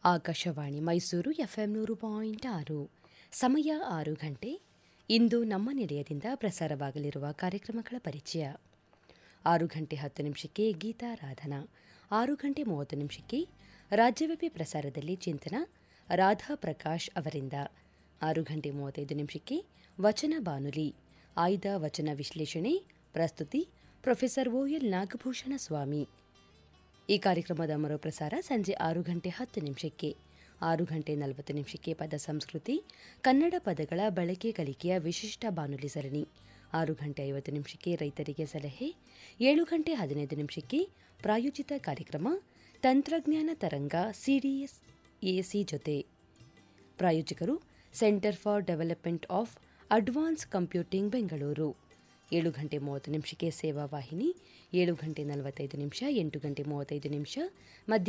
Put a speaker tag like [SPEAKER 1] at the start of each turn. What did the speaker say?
[SPEAKER 1] Akashvani Mysuru FM ನೂರು point ಆರು ಸಮಯ ಆರು ಗಂಟೆ ಇಂದು ನಮ್ಮ ನಿಲಯದಿಂದ ಪ್ರಸಾರವಾಗಲಿರುವ ಕಾರ್ಯಕ್ರಮಗಳ ಪರಿಚಯ ಆರು ಗಂಟೆ ಹತ್ತು ನಿಮಿಷಕ್ಕೆ ಗೀತಾರಾಧನಾ ಆರು ಗಂಟೆ ಮೂವತ್ತು ನಿಮಿಷಕ್ಕೆ ರಾಜ್ಯವ್ಯಾಪಿ ಪ್ರಸಾರದಲ್ಲಿ ಚಿಂತನ ರಾಧಾ ಪ್ರಕಾಶ್ ಅವರಿಂದ ಆರು ಗಂಟೆ ಮೂವತ್ತೈದು ನಿಮಿಷಕ್ಕೆ ವಚನ ಬಾನುಲಿ ಆಯ್ದ ವಚನ ವಿಶ್ಲೇಷಣೆ ಪ್ರಸ್ತುತಿ ಪ್ರೊಫೆಸರ್ ಓಎಲ್ ನಾಗಭೂಷಣ ಸ್ವಾಮಿ ಈ ಕಾರ್ಯಕ್ರಮದ ಮರುಪ್ರಸಾರ ಸಂಜೆ ಆರು ಗಂಟೆ ಹತ್ತು ನಿಮಿಷಕ್ಕೆ ಆರು ಗಂಟೆ ನಲವತ್ತು ನಿಮಿಷಕ್ಕೆ ಪದ ಸಂಸ್ಕೃತಿ ಕನ್ನಡ ಪದಗಳ ಬಳಕೆ ಕಲಿಕೆಯ ವಿಶಿಷ್ಟ ಬಾನುಲಿ ಸರಣಿ ಆರು ಗಂಟೆ ಐವತ್ತು ನಿಮಿಷಕ್ಕೆ ರೈತರಿಗೆ ಸಲಹೆ ಏಳು ಗಂಟೆ ಹದಿನೈದು ನಿಮಿಷಕ್ಕೆ ಪ್ರಾಯೋಜಿತ ಕಾರ್ಯಕ್ರಮ ತಂತ್ರಜ್ಞಾನ ತರಂಗ ಸಿಡಿಎಸ್ ಎಸಿ ಜೊತೆ ಪ್ರಾಯೋಜಕರು centre for development of advance computing Bengaluru ಏಳು ಗಂಟೆ ಮೂವತ್ತು ನಿಮಿಷಕ್ಕೆ ಸೇವಾ ವಾಹಿನಿ ಏಳು ಗಂಟೆ ನಲವತ್ತೈದು ನಿಮಿಷ ಎಂಟು ಗಂಟೆ ಮೂವತ್ತೈದು ನಿಮಿಷ ಮಧ್ಯ